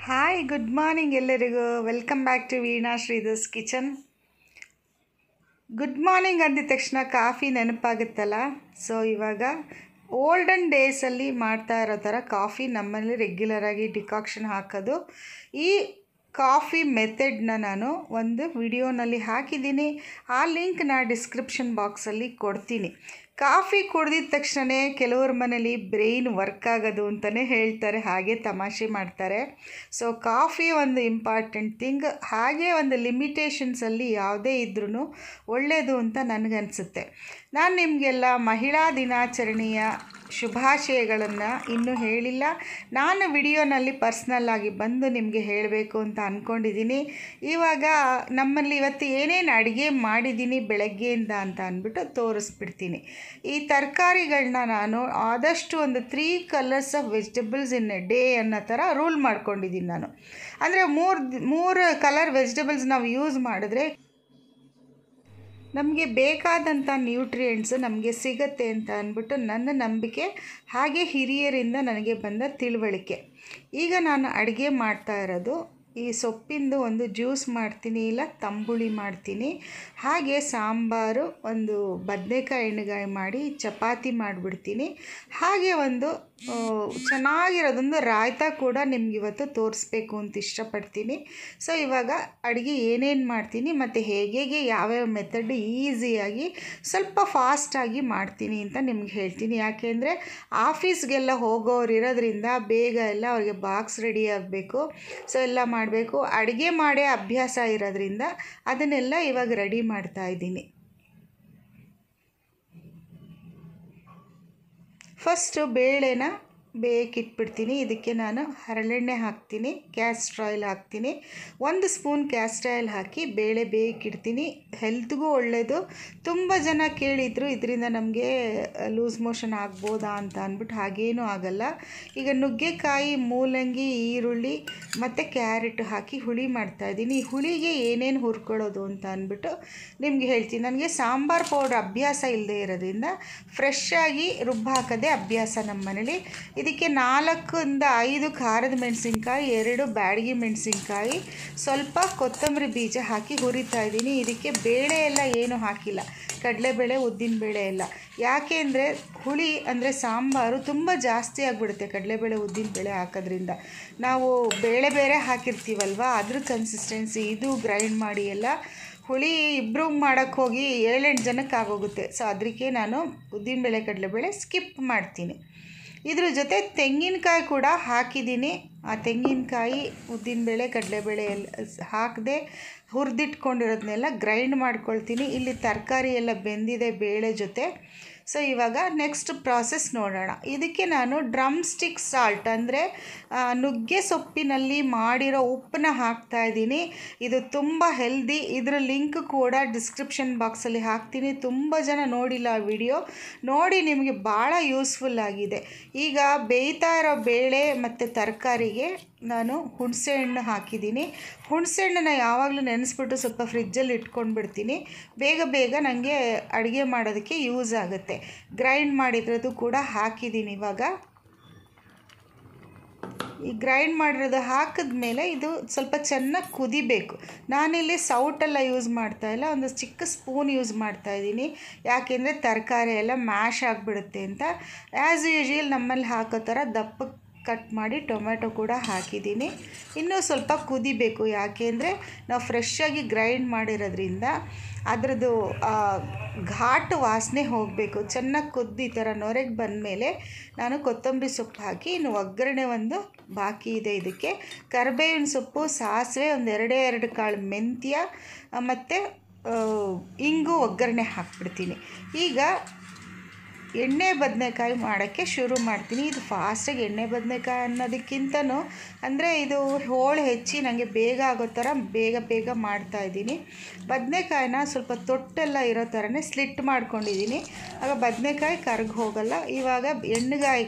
hi good morning ಎಲ್ಲರಿಗೂ welcome back to Veena Sridhar's kitchen good morning ಅಂದಿದ ತಕ್ಷಣ ಕಾಫಿ ನೆನಪಾಗುತ್ತಲ್ಲ ಸೊ ಇವಾಗ ಓಲ್ಡನ್ ಡೇಸಲ್ಲಿ ಮಾಡ್ತಾ ಇರೋ ಥರ ಕಾಫಿ ನಮ್ಮಲ್ಲಿ ರೆಗ್ಯುಲರಾಗಿ ಡಿಕಾಕ್ಷನ್ ಹಾಕೋದು ಈ ಕಾಫಿ ಮೆಥಡ್ನ ನಾನು ಒಂದು ವಿಡಿಯೋನಲ್ಲಿ ಹಾಕಿದ್ದೀನಿ ಆ ಲಿಂಕ್ನ ಡಿಸ್ಕ್ರಿಪ್ಷನ್ ಬಾಕ್ಸಲ್ಲಿ ಕೊಡ್ತೀನಿ ಕಾಫಿ ಕುಡ್ದಿದ ತಕ್ಷಣ ಕೆಲವ್ರ ಮನೇಲಿ ಬ್ರೈನ್ ವರ್ಕ್ ಆಗೋದು ಅಂತಲೇ ಹೇಳ್ತಾರೆ ಹಾಗೆ ತಮಾಷೆ ಮಾಡ್ತಾರೆ ಸೊ ಕಾಫಿ ಒಂದು ಇಂಪಾರ್ಟೆಂಟ್ ಥಿಂಗ್ ಹಾಗೆ ಒಂದು ಲಿಮಿಟೇಷನ್ಸಲ್ಲಿ ಯಾವುದೇ ಇದ್ರೂ ಒಳ್ಳೆಯದು ಅಂತ ನನಗನ್ಸುತ್ತೆ ನಾನು ನಿಮಗೆಲ್ಲ ಮಹಿಳಾ ದಿನಾಚರಣೆಯ ಶುಭಾಶಯಗಳನ್ನು ಇನ್ನೂ ಹೇಳಿಲ್ಲ ನಾನು ವಿಡಿಯೋನಲ್ಲಿ ಪರ್ಸ್ನಲ್ಲಾಗಿ ಬಂದು ನಿಮಗೆ ಹೇಳಬೇಕು ಅಂತ ಅಂದ್ಕೊಂಡಿದ್ದೀನಿ ಇವಾಗ ನಮ್ಮಲ್ಲಿ ಇವತ್ತು ಏನೇನು ಅಡುಗೆ ಮಾಡಿದ್ದೀನಿ ಬೆಳಗ್ಗೆಯಿಂದ ಅಂತ ಅಂದ್ಬಿಟ್ಟು ತೋರಿಸ್ಬಿಡ್ತೀನಿ ಈ ತರಕಾರಿಗಳನ್ನ ನಾನು ಆದಷ್ಟು ಒಂದು three colours of vegetables in a day ಅನ್ನೋ ಥರ ರೂಲ್ ಮಾಡ್ಕೊಂಡಿದ್ದೀನಿ ನಾನು ಅಂದರೆ ಮೂರು ಮೂರು ಕಲರ್ ವೆಜಿಟೇಬಲ್ಸ್ ನಾವು ಯೂಸ್ ಮಾಡಿದ್ರೆ ನಮಗೆ ಬೇಕಾದಂಥ ನ್ಯೂಟ್ರಿಯೆಂಟ್ಸ್ ನಮಗೆ ಸಿಗತ್ತೆ ಅಂತ ಅಂದ್ಬಿಟ್ಟು ನನ್ನ ನಂಬಿಕೆ ಹಾಗೆ ಹಿರಿಯರಿಂದ ನನಗೆ ಬಂದ ತಿಳುವಳಿಕೆ ಈಗ ನಾನು ಅಡುಗೆ ಮಾಡ್ತಾ ಇರೋದು ಈ ಸೊಪ್ಪಿಂದು ಒಂದು ಜ್ಯೂಸ್ ಮಾಡ್ತೀನಿ ಇಲ್ಲ ತಂಬುಳಿ ಮಾಡ್ತೀನಿ ಹಾಗೆ ಸಾಂಬಾರು ಒಂದು ಬದನೆಕಾಯಿ ಎಣ್ಣೆಗಾಯಿ ಮಾಡಿ ಚಪಾತಿ ಮಾಡಿಬಿಡ್ತೀನಿ ಹಾಗೆ ಒಂದು ಚೆನ್ನಾಗಿರೋದೊಂದು ರಾಯ್ತ ಕೂಡ ನಿಮ್ಗೆ ಇವತ್ತು ತೋರಿಸ್ಬೇಕು ಅಂತ ಇಷ್ಟಪಡ್ತೀನಿ ಸೊ ಇವಾಗ ಅಡುಗೆ ಏನೇನು ಮಾಡ್ತೀನಿ ಮತ್ತು ಹೇಗೆ ಹೇಗೆ ಯಾವ್ಯಾವ ಮೆಥಡ್ ಈಸಿಯಾಗಿ ಸ್ವಲ್ಪ ಫಾಸ್ಟಾಗಿ ಮಾಡ್ತೀನಿ ಅಂತ ನಿಮ್ಗೆ ಹೇಳ್ತೀನಿ ಯಾಕೆಂದರೆ ಆಫೀಸ್ಗೆಲ್ಲ ಹೋಗೋರು ಇರೋದ್ರಿಂದ ಬೇಗ ಎಲ್ಲ ಅವ್ರಿಗೆ ಬಾಕ್ಸ್ ರೆಡಿ ಆಗಬೇಕು ಸೊ ಎಲ್ಲ ಮಾಡಬೇಕು ಅಡುಗೆ ಮಾಡೇ ಅಭ್ಯಾಸ ಇರೋದ್ರಿಂದ ಅದನ್ನೆಲ್ಲ ಇವಾಗ ರೆಡಿ ಮಾಡ್ತಾ ಇದ್ದೀನಿ ಫಸ್ಟು ಬೇಳೆನ ಬೇಯಕ್ಕಿಟ್ಬಿಡ್ತೀನಿ ಇದಕ್ಕೆ ನಾನು ಹರಳೆಣ್ಣೆ ಹಾಕ್ತೀನಿ ಕ್ಯಾಸ್ಟ್ರ್ ಆಯಿಲ್ ಹಾಕ್ತೀನಿ ಒಂದು ಸ್ಪೂನ್ ಕ್ಯಾಸ್ಟ್ರ್ ಆಯಿಲ್ ಹಾಕಿ ಬೇಳೆ ಬೇಯಕ್ಕಿಡ್ತೀನಿ ಹೆಲ್ತ್ಗೂ ಒಳ್ಳೆಯದು ತುಂಬ ಜನ ಕೇಳಿದರು ಇದರಿಂದ ನಮಗೆ ಲೂಸ್ ಮೋಷನ್ ಆಗ್ಬೋದಾ ಅಂತ ಅಂದ್ಬಿಟ್ಟು ಹಾಗೇನೂ ಆಗಲ್ಲ ಈಗ ನುಗ್ಗೆಕಾಯಿ ಮೂಲಂಗಿ ಈರುಳ್ಳಿ ಮತ್ತು ಕ್ಯಾರೆಟ್ ಹಾಕಿ ಹುಳಿ ಮಾಡ್ತಾಯಿದ್ದೀನಿ ಈ ಹುಳಿಗೆ ಏನೇನು ಹುರ್ಕೊಳ್ಳೋದು ಅಂತ ಅಂದ್ಬಿಟ್ಟು ನಿಮಗೆ ಹೇಳ್ತೀನಿ ನನಗೆ ಸಾಂಬಾರು ಪೌಡ್ರ್ ಅಭ್ಯಾಸ ಇಲ್ಲದೆ ಇರೋದ್ರಿಂದ ಫ್ರೆಶ್ ಆಗಿ ರುಬ್ಬ ಹಾಕೋದೇ ಅಭ್ಯಾಸ ನಮ್ಮ ಮನೇಲಿ ಇದಕ್ಕೆ ನಾಲ್ಕರಿಂದ ಐದು ಖಾರದ ಮೆಣಸಿನ್ಕಾಯಿ ಎರಡು ಬ್ಯಾಡಗಿ ಮೆಣಸಿನ್ಕಾಯಿ ಸ್ವಲ್ಪ ಕೊತ್ತಂಬರಿ ಬೀಜ ಹಾಕಿ ಹುರಿತಾ ಇದ್ದೀನಿ ಇದಕ್ಕೆ ಬೇಳೆ ಎಲ್ಲ ಏನು ಹಾಕಿಲ್ಲ ಕಡಲೆಬೇಳೆ ಉದ್ದಿನಬೇಳೆ ಎಲ್ಲ ಯಾಕೆ ಅಂದರೆ ಹುಳಿ ಅಂದರೆ ಸಾಂಬಾರು ತುಂಬ ಜಾಸ್ತಿ ಆಗಿಬಿಡುತ್ತೆ ಕಡಲೆಬೇಳೆ ಉದ್ದಿನಬೇಳೆ ಹಾಕೋದ್ರಿಂದ ನಾವು ಬೇಳೆ ಬೇರೆ ಹಾಕಿರ್ತೀವಲ್ವ ಅದ್ರ ಕನ್ಸಿಸ್ಟೆನ್ಸಿ ಇದು ಗ್ರೈಂಡ್ ಮಾಡಿ ಎಲ್ಲ ಹುಳಿ ಇಬ್ಬರು ಮಾಡೋಕ್ಕೆ ಹೋಗಿ ಏಳೆಂಟು ಜನಕ್ಕೆ ಆಗೋಗುತ್ತೆ ಸೊ ಅದಕ್ಕೆ ನಾನು ಉದ್ದಿನಬೇಳೆ ಕಡಲೆಬೇಳೆ ಸ್ಕಿಪ್ ಮಾಡ್ತೀನಿ ಇದ್ರ ಜೊತೆ ತೆಂಗಿನಕಾಯಿ ಕೂಡ ಹಾಕಿದ್ದೀನಿ ಆ ತೆಂಗಿನಕಾಯಿ ಉದ್ದಿನಬೇಳೆ ಕಡಲೆಬೇಳೆ ಎಲ್ಲ ಹಾಕದೆ ಹುರಿದಿಟ್ಕೊಂಡಿರೋದನ್ನೆಲ್ಲ ಗ್ರೈಂಡ್ ಮಾಡ್ಕೊಳ್ತೀನಿ ಇಲ್ಲಿ ತರಕಾರಿ ಎಲ್ಲ ಬೆಂದಿದೆ ಬೇಳೆ ಜೊತೆ ಸೊ ಇವಾಗ ನೆಕ್ಸ್ಟ್ ಪ್ರಾಸೆಸ್ ನೋಡೋಣ ಇದಕ್ಕೆ ನಾನು ಡ್ರಮ್ ಸ್ಟಿಕ್ ಸಾಲ್ಟ್ ಅಂದರೆ ನುಗ್ಗೆ ಸೊಪ್ಪಿನಲ್ಲಿ ಮಾಡಿರೋ ಉಪ್ಪನ್ನ ಹಾಕ್ತಾ ಇದ್ದೀನಿ ಇದು ತುಂಬ ಹೆಲ್ದಿ ಇದರ ಲಿಂಕ್ ಕೂಡ ಡಿಸ್ಕ್ರಿಪ್ಷನ್ ಬಾಕ್ಸಲ್ಲಿ ಹಾಕ್ತೀನಿ ತುಂಬ ಜನ ನೋಡಿಲ್ಲ ಆ ವಿಡಿಯೋ ನೋಡಿ ನಿಮಗೆ ಭಾಳ ಯೂಸ್ಫುಲ್ ಆಗಿದೆ ಈಗ ಬೇಯ್ತಾ ಇರೋ ಬೇಳೆ ಮತ್ತು ತರಕಾರಿಗೆ ನಾನು ಹುಣಸೆ ಹಣ್ಣು ಹಾಕಿದ್ದೀನಿ ಹುಣಸೆ ಹಣ್ಣನ್ನ ಯಾವಾಗಲೂ ನೆನೆಸ್ಬಿಟ್ಟು ಸ್ವಲ್ಪ ಫ್ರಿಜ್ಜಲ್ಲಿ ಇಟ್ಕೊಂಡು ಬಿಡ್ತೀನಿ ಬೇಗ ಬೇಗ ನನಗೆ ಅಡುಗೆ ಮಾಡೋದಕ್ಕೆ ಯೂಸ್ ಆಗುತ್ತೆ ಗ್ರೈಂಡ್ ಮಾಡಿರೋದು ಕೂಡ ಹಾಕಿದ್ದೀನಿ ಇವಾಗ ಈ ಗ್ರೈಂಡ್ ಮಾಡಿರೋದು ಹಾಕಿದ್ಮೇಲೆ ಇದು ಸ್ವಲ್ಪ ಚೆನ್ನಾಗಿ ಕುದಿಬೇಕು ನಾನಿಲ್ಲಿ ಸೌಟೆಲ್ಲ ಯೂಸ್ ಮಾಡ್ತಾ ಇಲ್ಲ ಒಂದು ಚಿಕ್ಕ ಸ್ಪೂನ್ ಯೂಸ್ ಮಾಡ್ತಾ ಇದ್ದೀನಿ ಯಾಕೆಂದರೆ ತರಕಾರಿ ಎಲ್ಲ ಮ್ಯಾಶ್ ಆಗಿಬಿಡುತ್ತೆ ಅಂತ ಆ್ಯಸ್ ಯೂಶ್ವಲ್ ನಮ್ಮಲ್ಲಿ ಹಾಕೋ ಥರ ದಪ್ಪ ಕಟ್ ಮಾಡಿ ಟೊಮೆಟೊ ಕೂಡ ಹಾಕಿದ್ದೀನಿ ಇನ್ನೂ ಸ್ವಲ್ಪ ಕುದಿಬೇಕು ಯಾಕೆಂದರೆ ನಾವು ಫ್ರೆಶ್ಶಾಗಿ ಗ್ರೈಂಡ್ ಮಾಡಿರೋದ್ರಿಂದ ಅದರದ್ದು ಘಾಟ್ ವಾಸನೆ ಹೋಗಬೇಕು ಚೆನ್ನಾಗಿ ಕುದ್ದು ಈ ಥರ ನೊರೆಗೆ ಬಂದಮೇಲೆ ನಾನು ಕೊತ್ತಂಬರಿ ಸೊಪ್ಪು ಹಾಕಿ ಇನ್ನು ಒಗ್ಗರಣೆ ಒಂದು ಬಾಕಿ ಇದೆ ಇದಕ್ಕೆ ಕರಿಬೇವಿನ ಸೊಪ್ಪು ಸಾಸಿವೆ ಒಂದು ಎರಡೇ ಎರಡು ಕಾಳು ಮೆಂತ್ಯ ಮತ್ತು ಇಂಗು ಒಗ್ಗರಣೆ ಹಾಕ್ಬಿಡ್ತೀನಿ ಈಗ ಎಣ್ಣೆ ಬದನೆಕಾಯಿ ಮಾಡೋಕ್ಕೆ ಶುರು ಮಾಡ್ತೀನಿ ಇದು ಫಾಸ್ಟಾಗಿ ಎಣ್ಣೆ ಬದನೆಕಾಯಿ ಅನ್ನೋದಕ್ಕಿಂತನೂ ಅಂದರೆ ಇದು ಹೋಳು ಹೆಚ್ಚಿ ನನಗೆ ಬೇಗ ಆಗೋ ಥರ ಬೇಗ ಬೇಗ ಮಾಡ್ತಾಯಿದ್ದೀನಿ ಬದನೆಕಾಯಿನ ಸ್ವಲ್ಪ ತೊಟ್ಟೆಲ್ಲ ಇರೋ ಥರನೇ ಸ್ಲಿಟ್ ಮಾಡ್ಕೊಂಡಿದ್ದೀನಿ ಆಗ ಬದನೆಕಾಯಿ ಕರ್ಗೆ ಹೋಗಲ್ಲ ಇವಾಗ ಎಣ್ಣೆಗಾಯಿಗೆ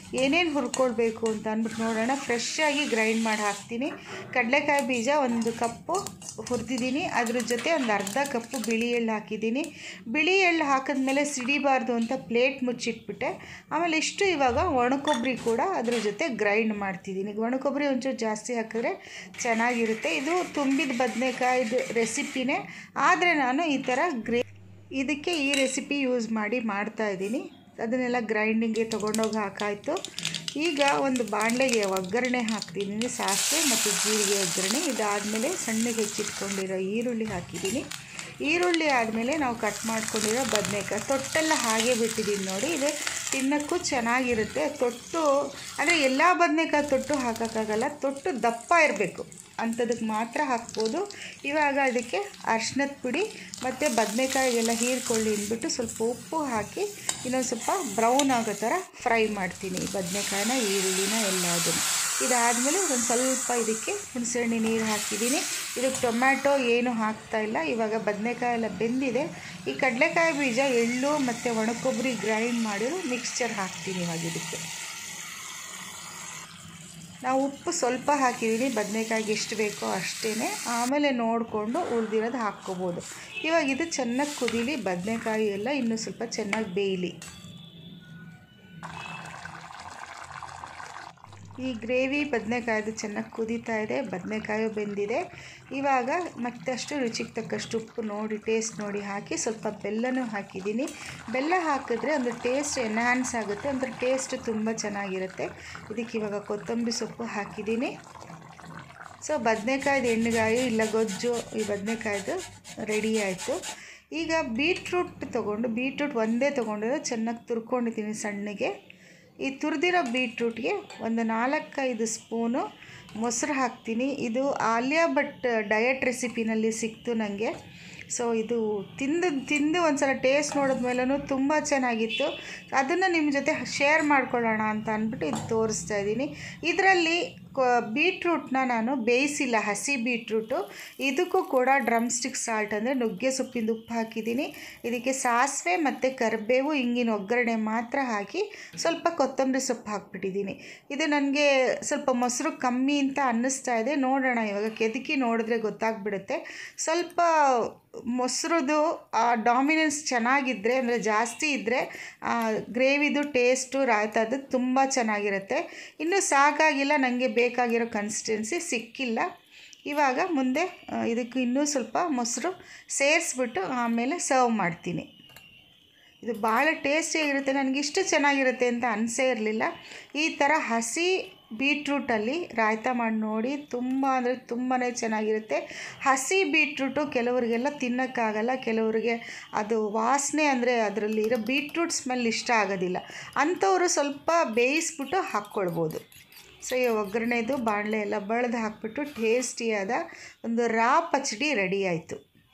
ಏನೇನು ಹುರ್ಕೊಳ್ಬೇಕು ಅಂತ ಅಂದ್ಬಿಟ್ಟು ನೋಡೋಣ ಫ್ರೆಶ್ ಆಗಿ ಗ್ರೈಂಡ್ ಮಾಡಿ ಹಾಕ್ತೀನಿ ಕಡಲೆಕಾಯಿ ಬೀಜ ಒಂದು ಕಪ್ಪು ಹುರಿದಿದ್ದೀನಿ ಅದ್ರ ಜೊತೆ ಒಂದು ಅರ್ಧ ಕಪ್ಪು ಬಿಳಿ ಎಳ್ಳು ಹಾಕಿದ್ದೀನಿ ಬಿಳಿ ಎಳ್ಳು ಹಾಕಿದ್ಮೇಲೆ ಸಿಡಿಬಾರ್ದು ಅಂತ ಪ್ಲೇಟ್ ಮುಚ್ಚಿಟ್ಬಿಟ್ಟೆ ಆಮೇಲೆ ಇಷ್ಟು ಇವಾಗ ಒಣಕೊಬ್ಬರಿ ಕೂಡ ಅದ್ರ ಜೊತೆ ಗ್ರೈಂಡ್ ಮಾಡ್ತಿದ್ದೀನಿ ಒಣಕೊಬ್ಬರಿ ಒಂಚೂರು ಜಾಸ್ತಿ ಹಾಕಿದ್ರೆ ಚೆನ್ನಾಗಿರುತ್ತೆ ಇದು ತುಂಬಿದ ಬದನೆಕಾಯ್ದು ರೆಸಿಪಿನೇ ಆದರೆ ನಾನು ಈ ಥರ ಗ್ರೇ ಇದಕ್ಕೆ ಈ ರೆಸಿಪಿ ಯೂಸ್ ಮಾಡಿ ಮಾಡ್ತಾ ಇದ್ದೀನಿ ಅದನ್ನೆಲ್ಲ ಗ್ರೈಂಡಿಂಗ್ಗೆ ತೊಗೊಂಡೋಗಿ ಹಾಕಾಯಿತು ಈಗ ಒಂದು ಬಾಣಲೆಗೆ ಒಗ್ಗರಣೆ ಹಾಕ್ತಿದ್ದೀನಿ ಸಾಸಿವೆ ಮತ್ತು ಜೀರಿಗೆ ಒಗ್ಗರಣೆ ಇದಾದಮೇಲೆ ಸಣ್ಣಗೆ ಹೆಚ್ಚಿಟ್ಕೊಂಡಿರೋ ಈರುಳ್ಳಿ ಹಾಕಿದ್ದೀನಿ ಈರುಳ್ಳಿ ಆದಮೇಲೆ ನಾವು ಕಟ್ ಮಾಡ್ಕೊಂಡಿರೋ ಬದನೆಕಾಯಿ ತೊಟ್ಟೆಲ್ಲ ಹಾಗೆ ಬಿಟ್ಟಿದ್ದೀನಿ ನೋಡಿ ಇದು ತಿನ್ನೋಕ್ಕೂ ಚೆನ್ನಾಗಿರುತ್ತೆ ತೊಟ್ಟು ಅಂದರೆ ಎಲ್ಲ ಬದನೆಕಾಯಿ ತೊಟ್ಟು ಹಾಕೋಕ್ಕಾಗಲ್ಲ ತೊಟ್ಟು ದಪ್ಪ ಇರಬೇಕು ಅಂಥದಕ್ಕೆ ಮಾತ್ರ ಹಾಕ್ಬೋದು ಇವಾಗ ಅದಕ್ಕೆ ಅರ್ಶಿನದ ಪುಡಿ ಮತ್ತು ಬದನೆಕಾಯಿಗೆಲ್ಲ ಹೀರ್ಕೊಳ್ಳಿ ಅಂದ್ಬಿಟ್ಟು ಸ್ವಲ್ಪ ಉಪ್ಪು ಹಾಕಿ ಇನ್ನೊಂದು ಸ್ವಲ್ಪ ಬ್ರೌನ್ ಆಗೋ ಥರ ಫ್ರೈ ಮಾಡ್ತೀನಿ ಬದನೆಕಾಯಿನ ಈರುಳ್ಳಿನ ಎಲ್ಲದನ್ನು ಇದಾದಮೇಲೆ ಒಂದು ಸ್ವಲ್ಪ ಇದಕ್ಕೆ ಹುಣಸೆಹಣ್ಣೆ ನೀರು ಹಾಕಿದ್ದೀನಿ ಇದಕ್ಕೆ ಟೊಮ್ಯಾಟೊ ಏನು ಹಾಕ್ತಾ ಇಲ್ಲ ಇವಾಗ ಬದನೆಕಾಯಿ ಎಲ್ಲ ಬೆಂದಿದೆ ಈ ಕಡಲೆಕಾಯಿ ಬೀಜ ಎಳ್ಳು ಮತ್ತು ಒಣಕೊಬ್ಬರಿ ಗ್ರೈಂಡ್ ಮಾಡಿರೋ ಮಿಕ್ಸ್ಚರ್ ಹಾಕ್ತೀನಿ ಇವಾಗ ಇದಕ್ಕೆ ನಾವು ಉಪ್ಪು ಸ್ವಲ್ಪ ಹಾಕಿದ್ದೀನಿ ಬದನೆಕಾಯಿಗೆ ಎಷ್ಟು ಬೇಕೋ ಅಷ್ಟೇ ಆಮೇಲೆ ನೋಡಿಕೊಂಡು ಉಳಿದಿರೋದು ಹಾಕ್ಕೋಬೋದು ಇವಾಗ ಇದು ಚೆನ್ನಾಗಿ ಕುದೀಲಿ ಬದನೆಕಾಯಿ ಎಲ್ಲ ಇನ್ನೂ ಸ್ವಲ್ಪ ಚೆನ್ನಾಗಿ ಬೇಯಲಿ ಈ ಗ್ರೇವಿ ಬದನೆಕಾಯ್ದು ಚೆನ್ನಾಗಿ ಕುದೀತಾ ಇದೆ ಬದನೆಕಾಯು ಬೆಂದಿದೆ ಇವಾಗ ಮತ್ತಷ್ಟು ರುಚಿಗೆ ತಕ್ಕಷ್ಟು ಉಪ್ಪು ನೋಡಿ ಟೇಸ್ಟ್ ನೋಡಿ ಹಾಕಿ ಸ್ವಲ್ಪ ಬೆಲ್ಲನೂ ಹಾಕಿದ್ದೀನಿ ಬೆಲ್ಲ ಹಾಕಿದ್ರೆ ಒಂದು ಟೇಸ್ಟ್ ಎನ್ಹ್ಯಾನ್ಸ್ ಆಗುತ್ತೆ ಅಂದರೆ ಟೇಸ್ಟ್ ತುಂಬ ಚೆನ್ನಾಗಿರುತ್ತೆ ಇದಕ್ಕೆ ಇವಾಗ ಕೊತ್ತಂಬರಿ ಸೊಪ್ಪು ಹಾಕಿದ್ದೀನಿ ಸೊ ಬದನೆಕಾಯ್ದು ಎಣ್ಣೆಗಾಯಿ ಇಲ್ಲ ಗೊಜ್ಜು ಈ ಬದನೆಕಾಯ್ದು ರೆಡಿ ಆಯಿತು ಈಗ ಬೀಟ್ರೂಟ್ ತೊಗೊಂಡು ಬೀಟ್ರೂಟ್ ಒಂದೇ ತೊಗೊಂಡಿರೋ ಚೆನ್ನಾಗಿ ತುರ್ಕೊಂಡಿದ್ದೀನಿ ಸಣ್ಣಗೆ ಈ ತುರಿದಿರೋ ಬೀಟ್ರೂಟ್ಗೆ ಒಂದು ನಾಲ್ಕೈದು ಸ್ಪೂನು ಮೊಸರು ಹಾಕ್ತೀನಿ ಇದು ಆಲಿಯಾ ಭಟ್ ಡಯಟ್ ರೆಸಿಪಿನಲ್ಲಿ ಸಿಕ್ತು ನನಗೆ ಸೊ ಇದು ತಿಂದು ತಿಂದು ಒಂದು ಸಲ ಟೇಸ್ಟ್ ನೋಡಿದ್ಮೇಲೂ ತುಂಬ ಚೆನ್ನಾಗಿತ್ತು ಅದನ್ನು ನಿಮ್ಮ ಜೊತೆ ಶೇರ್ ಮಾಡ್ಕೊಳ್ಳೋಣ ಅಂತ ಅಂದ್ಬಿಟ್ಟು ಇದು ತೋರಿಸ್ತಾ ಇದ್ದೀನಿ ಇದರಲ್ಲಿ ಬೀಟ್ರೂಟ್ನ ನಾನು ಬೇಯಿಸಿಲ್ಲ ಹಸಿ ಬೀಟ್ರೂಟು ಇದಕ್ಕೂ ಕೂಡ ಡ್ರಮ್ ಸ್ಟಿಕ್ ಸಾಲ್ಟ್ ಅಂದರೆ ನುಗ್ಗೆ ಸೊಪ್ಪಿಂದ ಉಪ್ಪು ಹಾಕಿದ್ದೀನಿ ಇದಕ್ಕೆ ಸಾಸಿವೆ ಮತ್ತು ಕರಿಬೇವು ಹಿಂಗಿನ ಒಗ್ಗರಣೆ ಮಾತ್ರ ಹಾಕಿ ಸ್ವಲ್ಪ ಕೊತ್ತಂಬರಿ ಸೊಪ್ಪು ಹಾಕ್ಬಿಟ್ಟಿದ್ದೀನಿ ಇದು ನನಗೆ ಸ್ವಲ್ಪ ಮೊಸರು ಕಮ್ಮಿ ಅಂತ ಅನ್ನಿಸ್ತಾ ಇದೆ ನೋಡೋಣ ಇವಾಗ ಕೆದಕಿ ನೋಡಿದ್ರೆ ಗೊತ್ತಾಗ್ಬಿಡುತ್ತೆ ಸ್ವಲ್ಪ ಮೊಸರುದು ಡಾಮಿನೆನ್ಸ್ ಚೆನ್ನಾಗಿದ್ದರೆ ಅಂದರೆ ಜಾಸ್ತಿ ಇದ್ದರೆ ಗ್ರೇವಿದು ಟೇಸ್ಟು ರಾಯ್ತದ್ದು ತುಂಬ ಚೆನ್ನಾಗಿರುತ್ತೆ ಇನ್ನೂ ಸಾಕಾಗಿಲ್ಲ ನನಗೆ ಬೇಕಾಗಿರೋ ಕನ್ಸಿಸ್ಟೆನ್ಸಿ ಸಿಕ್ಕಿಲ್ಲ ಇವಾಗ ಮುಂದೆ ಇದಕ್ಕೆ ಇನ್ನೂ ಸ್ವಲ್ಪ ಮೊಸರು ಸೇರಿಸ್ಬಿಟ್ಟು ಆಮೇಲೆ ಸರ್ವ್ ಮಾಡ್ತೀನಿ ಇದು ಭಾಳ ಟೇಸ್ಟಿಯಾಗಿರುತ್ತೆ ನನಗೆ ಇಷ್ಟು ಚೆನ್ನಾಗಿರುತ್ತೆ ಅಂತ ಅನಿಸೇ ಇರಲಿಲ್ಲ ಈ ಥರ ಹಸಿ ಬೀಟ್ರೂಟಲ್ಲಿ ರಾಯ್ತ ಮಾಡಿ ನೋಡಿ ತುಂಬ ಅಂದರೆ ತುಂಬಾ ಚೆನ್ನಾಗಿರುತ್ತೆ ಹಸಿ ಬೀಟ್ರೂಟು ಕೆಲವರಿಗೆಲ್ಲ ತಿನ್ನೋಕ್ಕಾಗಲ್ಲ ಕೆಲವರಿಗೆ ಅದು ವಾಸನೆ ಅಂದರೆ ಅದರಲ್ಲಿ ಇರೋ ಬೀಟ್ರೂಟ್ ಸ್ಮೆಲ್ ಇಷ್ಟ ಆಗೋದಿಲ್ಲ ಅಂಥವರು ಸ್ವಲ್ಪ ಬೇಯಿಸ್ಬಿಟ್ಟು ಹಾಕ್ಕೊಳ್ಬೋದು ಸೊ ಈ ಒಗ್ಗರಣೆದು ಬಾಣಲೆ ಎಲ್ಲ ಬಳ್ದು ಹಾಕ್ಬಿಟ್ಟು ಟೇಸ್ಟಿಯಾದ ಒಂದು ರಾ ಪಚಡಿ ರೆಡಿ ಆಯಿತು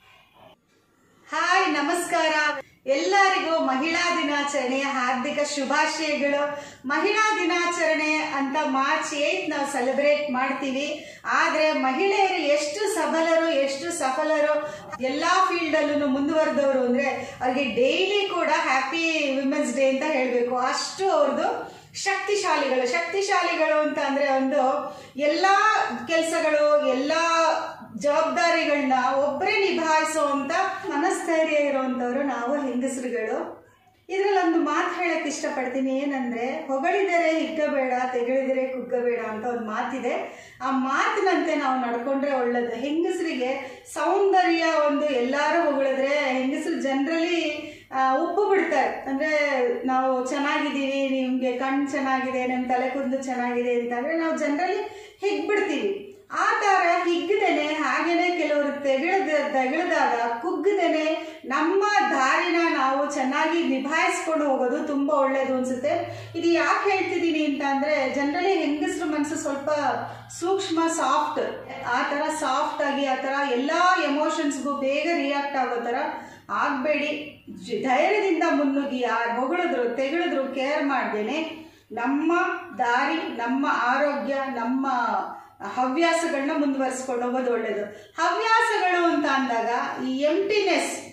ಹಾಯ್ ನಮಸ್ಕಾರ ಎಲ್ಲರಿಗೂ ಮಹಿಳಾ ದಿನಾಚರಣೆಯ ಹಾರ್ದಿಕ ಶುಭಾಶಯಗಳು ಮಹಿಳಾ ದಿನಾಚರಣೆ ಅಂತ ಮಾರ್ಚ್ ಏಯ್ತ್ ನಾವು ಸೆಲೆಬ್ರೇಟ್ ಮಾಡ್ತೀವಿ ಆದ್ರೆ ಮಹಿಳೆಯರು ಎಷ್ಟು ಸಬಲರು ಎಷ್ಟು ಸಫಲರು ಎಲ್ಲಾ ಫೀಲ್ಡ್ ಅಲ್ಲೂ ಮುಂದುವರೆದವರು ಅಂದ್ರೆ ಅವ್ರಿಗೆ ಡೈಲಿ ಕೂಡ ಹ್ಯಾಪಿ ವಿಮೆನ್ಸ್ ಡೇ ಅಂತ ಹೇಳಬೇಕು ಅಷ್ಟು ಅವ್ರದ್ದು ಶಕ್ತಿಶಾಲಿಗಳು ಶಕ್ತಿಶಾಲಿಗಳು ಅಂತ ಅಂದ್ರೆ ಒಂದು ಎಲ್ಲಾ ಕೆಲಸಗಳು ಎಲ್ಲಾ ಜವಾಬ್ದಾರಿಗಳನ್ನ ಒಬ್ಬರೇ ನಿಭಾಯಿಸುವಂತ ಮನಸ್ಥೈರ್ಯ ಇರುವಂತವ್ರು ನಾವು ಹೆಂಗಸರುಗಳು ಇದ್ರಲ್ಲಿ ಒಂದು ಮಾತು ಹೇಳಕ್ ಇಷ್ಟಪಡ್ತೀನಿ ಏನಂದ್ರೆ ಹೊಗಳಿದರೆ ಹಿಗ್ಗಬೇಡ ತೆಗಳಿದರೆ ಕುಗ್ಗಬೇಡ ಅಂತ ಒಂದು ಮಾತಿದೆ ಆ ಮಾತಿನಂತೆ ನಾವು ನಡ್ಕೊಂಡ್ರೆ ಒಳ್ಳೇದು ಹೆಂಗಸರಿಗೆ ಸೌಂದರ್ಯ ಒಂದು ಎಲ್ಲಾರು ಹೊಗಳಿದ್ರೆ ಹೆಂಗಸರು ಜನರಲಿ ಉಪ್ಪು ಬಿಡ್ತಾರೆ ಅಂದ್ರೆ ನಾವು ಚೆನ್ನಾಗಿದ್ದೀವಿ ನಿಮ್ಗೆ ಕಣ್ಣು ಚೆನ್ನಾಗಿದೆ ನಮ್ಮ ತಲೆ ಕೂದಲು ಚೆನ್ನಾಗಿದೆ ಅಂತ ಅಂದ್ರೆ ನಾವು ಜನರಲಿ ಹಿಗ್ಬಿಡ್ತೀವಿ ಆ ತರ ಹಿಗ್ಗದೇನೆ ಹಾಗೇನೆ ಕೆಲವರು ತೆಗೆಳದ ತೆಗೆಳದಾಗ ಕುಗ್ಗದೇನೆ ನಮ್ಮ ದಾರಿನ ನಾವು ಚೆನ್ನಾಗಿ ನಿಭಾಯಿಸ್ಕೊಂಡು ಹೋಗೋದು ತುಂಬಾ ಒಳ್ಳೇದು ಅನ್ಸುತ್ತೆ ಇದು ಯಾಕೆ ಹೇಳ್ತಿದ್ದೀನಿ ಅಂತ ಅಂದ್ರೆ ಜನರಲಿ ಹೆಂಗಸರು ಮನಸ್ಸು ಸ್ವಲ್ಪ ಸೂಕ್ಷ್ಮ ಸಾಫ್ಟ್ ಆ ತರ ಸಾಫ್ಟ್ ಆಗಿ ಆ ತರ ಎಲ್ಲಾ ಎಮೋಷನ್ಸ್ಗೂ ಬೇಗ ರಿಯಾಕ್ಟ್ ಆಗೋ ತರ ಆಗ್ಬೇಡಿ ಧೈರ್ಯದಿಂದ ಮುನ್ನುಗ್ಗಿ ಯಾರು ಹೊಗಳಿದ್ರು ತೆಗೆಳಿದ್ರು ಕೇರ್ ಮಾಡ್ದೇನೆ ನಮ್ಮ ದಾರಿ ನಮ್ಮ ಆರೋಗ್ಯ ನಮ್ಮ ಹವ್ಯಾಸಗಳನ್ನ ಮುಂದುವರಿಸ್ಕೊಂಡು ಹೋಗೋದು ಒಳ್ಳೇದು ಹವ್ಯಾಸಗಳು ಅಂತ ಅಂದಾಗ ಈ ಎಂಟಿನೆಸ್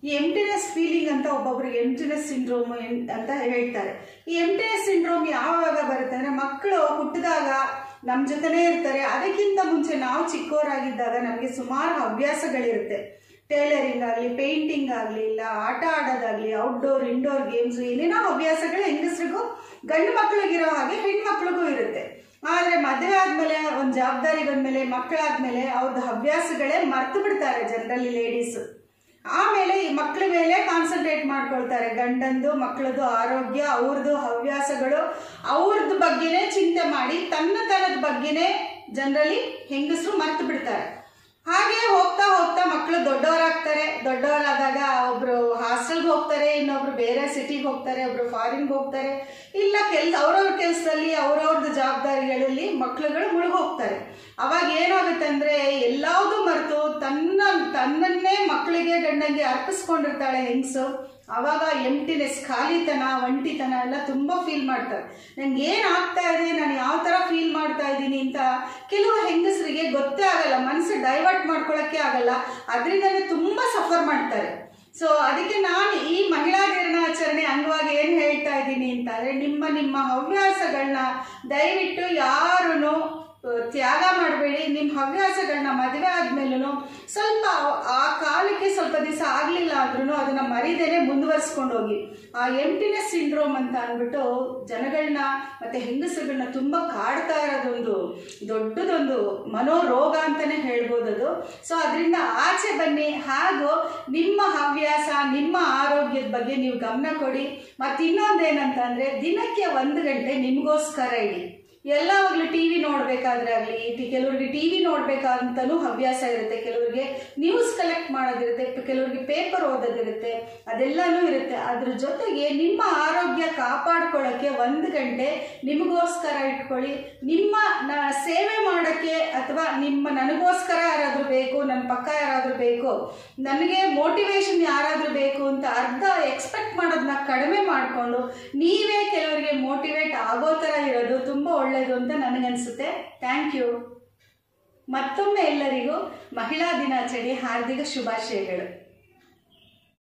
ಈ ಎಂಟಿನೆಸ್ ಫೀಲಿಂಗ್ ಅಂತ ಒಬ್ಬೊಬ್ರಿಗೆ ಎಂಟಿನೆಸ್ ಸಿಂಡ್ರೋಮ್ ಅಂತ ಹೇಳ್ತಾರೆ ಈ ಎಂಟಿನೆಸ್ ಸಿಂಡ್ರೋಮ್ ಯಾವಾಗ ಬರುತ್ತೆ ಅಂದರೆ ಮಕ್ಕಳು ಹುಟ್ಟಿದಾಗ ನಮ್ಮ ಜೊತೆನೇ ಇರ್ತಾರೆ ಅದಕ್ಕಿಂತ ಮುಂಚೆ ನಾವು ಚಿಕ್ಕವರಾಗಿದ್ದಾಗ ನಮಗೆ ಸುಮಾರು ಹವ್ಯಾಸಗಳಿರುತ್ತೆ ಟೇಲರಿಂಗ್ ಆಗಲಿ ಪೇಂಟಿಂಗ್ ಆಗಲಿ ಇಲ್ಲ ಆಟ ಆಡೋದಾಗಲಿ ಔಟ್ಡೋರ್ ಇಂಡೋರ್ ಗೇಮ್ಸ್ ಏನೇನೋ ಹವ್ಯಾಸಗಳು ಹೆಂಗಸ್ರಿಗೂ ಗಂಡು ಮಕ್ಕಳಿಗಿರೋ ಹಾಗೆ ಹೆಣ್ಮಕ್ಳಿಗೂ ಇರುತ್ತೆ ಆದರೆ ಮದುವೆ ಆದಮೇಲೆ ಒಂದು ಜವಾಬ್ದಾರಿ ಬಂದಮೇಲೆ ಮಕ್ಕಳಾದ್ಮೇಲೆ ಅವ್ರದ್ದು ಹವ್ಯಾಸಗಳೇ ಮರ್ತು ಬಿಡ್ತಾರೆ ಜನರಲಿ ಲೇಡೀಸು ಆಮೇಲೆ ಈ ಮಕ್ಕಳ ಮೇಲೆ ಕಾನ್ಸಂಟ್ರೇಟ್ ಮಾಡ್ಕೊಳ್ತಾರೆ ಗಂಡಂದು ಮಕ್ಕಳದು ಆರೋಗ್ಯ ಅವ್ರದ್ದು ಹವ್ಯಾಸಗಳು ಅವ್ರದ್ದು ಬಗ್ಗೆನೇ ಚಿಂತೆ ಮಾಡಿ ತನ್ನ ತನದ ಬಗ್ಗೆನೇ ಜನರಲಿ ಹೆಂಗಸರು ಮರ್ತು ಬಿಡ್ತಾರೆ ಹಾಗೆ ಹೋಗ್ತಾ ಹೋಗ್ತಾ ಮಕ್ಕಳು ದೊಡ್ಡವರಾಗ್ತಾರೆ ದೊಡ್ಡವರಾದಾಗ ಒಬ್ರು ಹಾಸ್ಟೆಲ್ಗೆ ಹೋಗ್ತಾರೆ ಇನ್ನೊಬ್ರು ಬೇರೆ ಸಿಟಿಗೆ ಹೋಗ್ತಾರೆ ಒಬ್ರು ಫಾರಿನ್ಗೆ ಹೋಗ್ತಾರೆ ಇಲ್ಲ ಕೆಲ್ಸ ಅವ್ರವ್ರ ಕೆಲಸದಲ್ಲಿ ಅವ್ರವ್ರದ್ದು ಜವಾಬ್ದಾರಿಗಳಲ್ಲಿ ಮಕ್ಕಳುಗಳು ಮುಳುಗೋಗ್ತಾರೆ ಅವಾಗ ಏನಾಗುತ್ತೆ ಅಂದರೆ ಎಲ್ಲಾವುದು ಮರೆತು ತನ್ನ ತನ್ನನ್ನೇ ಮಕ್ಕಳಿಗೆ ಗಂಡಂಗೆ ಅರ್ಪಿಸ್ಕೊಂಡಿರ್ತಾಳೆ ಹೆಂಗಸು ಆವಾಗ ಎಂಟಿನೆಸ್ ಖಾಲಿತನ ಒಂಟಿತನ ಎಲ್ಲ ತುಂಬ ಫೀಲ್ ಮಾಡ್ತಾರೆ ನಂಗೆ ಏನು ಆಗ್ತಾ ಇದೆ ನಾನು ಯಾವ ಥರ ಫೀಲ್ ಮಾಡ್ತಾ ಇದ್ದೀನಿ ಅಂತ ಕೆಲವು ಹೆಂಗಸರಿಗೆ ಗೊತ್ತೇ ಆಗಲ್ಲ ಮನಸ್ಸು ಡೈವರ್ಟ್ ಮಾಡ್ಕೊಳ್ಳೋಕ್ಕೆ ಆಗಲ್ಲ ಅದರಿಂದಲೇ ತುಂಬ ಸಫರ್ ಮಾಡ್ತಾರೆ ಸೊ ಅದಕ್ಕೆ ನಾನು ಈ ಮಹಿಳಾ ದಿನಾಚರಣೆ ಅಂಗವಾಗಿ ಏನು ಹೇಳ್ತಾ ಇದ್ದೀನಿ ಅಂತಂದರೆ ನಿಮ್ಮ ನಿಮ್ಮ ಹವ್ಯಾಸಗಳನ್ನ ದಯವಿಟ್ಟು ಯಾರೂ ತ್ಯಾಗ ಮಾಡಬೇಡಿ ನಿಮ್ಮ ಹವ್ಯಾಸಗಳನ್ನ ಮದುವೆ ಆದ್ಮೇಲೂ ಸ್ವಲ್ಪ ಆ ಕಾಲಕ್ಕೆ ಸ್ವಲ್ಪ ದಿವಸ ಆಗಲಿಲ್ಲ ಅಂದ್ರೂ ಅದನ್ನು ಮರಿದೇನೆ ಮುಂದುವರಿಸ್ಕೊಂಡು ಹೋಗಿ ಆ ಎಂಟಿನೆಸ್ ಸಿಂಡ್ರೋಮ್ ಅಂತ ಅಂದ್ಬಿಟ್ಟು ಜನಗಳನ್ನ ಮತ್ತು ಹೆಂಗಸರುಗಳನ್ನ ತುಂಬ ಕಾಡ್ತಾ ಇರೋದೊಂದು ದೊಡ್ಡದೊಂದು ಮನೋರೋಗ ಅಂತಲೇ ಹೇಳ್ಬೋದು ಅದು ಸೊ ಅದರಿಂದ ಆಚೆ ಬನ್ನಿ ಹಾಗೂ ನಿಮ್ಮ ಹವ್ಯಾಸ ನಿಮ್ಮ ಆರೋಗ್ಯದ ಬಗ್ಗೆ ನೀವು ಗಮನ ಕೊಡಿ ಮತ್ತು ಇನ್ನೊಂದೇನಂತಂದರೆ ದಿನಕ್ಕೆ ಒಂದು ಗಂಟೆ ನಿಮಗೋಸ್ಕರ ಇಡಿ ಎಲ್ಲವಾಗಲೂ ಟಿ ವಿ ನೋಡಬೇಕಾದ್ರೆ ಆಗಲಿ ಕೆಲವರಿಗೆ ಟಿ ವಿ ನೋಡಬೇಕಂತನೂ ಹವ್ಯಾಸ ಇರುತ್ತೆ ಕೆಲವರಿಗೆ ನ್ಯೂಸ್ ಕಲೆಕ್ಟ್ ಮಾಡೋದಿರುತ್ತೆ ಕೆಲವರಿಗೆ ಪೇಪರ್ ಓದೋದಿರುತ್ತೆ ಅದೆಲ್ಲನೂ ಇರುತ್ತೆ ಅದ್ರ ಜೊತೆಗೆ ನಿಮ್ಮ ಆರೋಗ್ಯ ಕಾಪಾಡ್ಕೊಳ್ಳೋಕ್ಕೆ ಒಂದು ಗಂಟೆ ನಿಮಗೋಸ್ಕರ ಇಟ್ಕೊಳ್ಳಿ ನಿಮ್ಮ ನ ಸೇವೆ ಮಾಡೋಕ್ಕೆ ಅಥವಾ ನಿಮ್ಮ ನನಗೋಸ್ಕರ ಯಾರಾದರೂ ಬೇಕು ನನ್ನ ಪಕ್ಕ ಯಾರಾದರೂ ಬೇಕು ನನಗೆ ಮೋಟಿವೇಶನ್ ಯಾರಾದರೂ ಬೇಕು ಅಂತ ಅರ್ಧ ಎಕ್ಸ್ಪೆಕ್ಟ್ ಮಾಡೋದನ್ನ ಕಡಿಮೆ ಮಾಡಿಕೊಂಡು ನೀವೇ ಕೆಲವರಿಗೆ ಮೋಟಿವೇಟ್ ಆಗೋ ಥರ ಇರೋದು ತುಂಬ ಒಳ್ಳೆಯದು ಅಂತ ನನಗನ್ಸುತ್ತೆ ಥ್ಯಾಂಕ್ ಯು ಮತ್ತೊಮ್ಮೆ ಎಲ್ಲರಿಗೂ ಮಹಿಳಾ ದಿನಾಚರಣೆ ಹಾರ್ದಿಕ ಶುಭಾಶಯಗಳು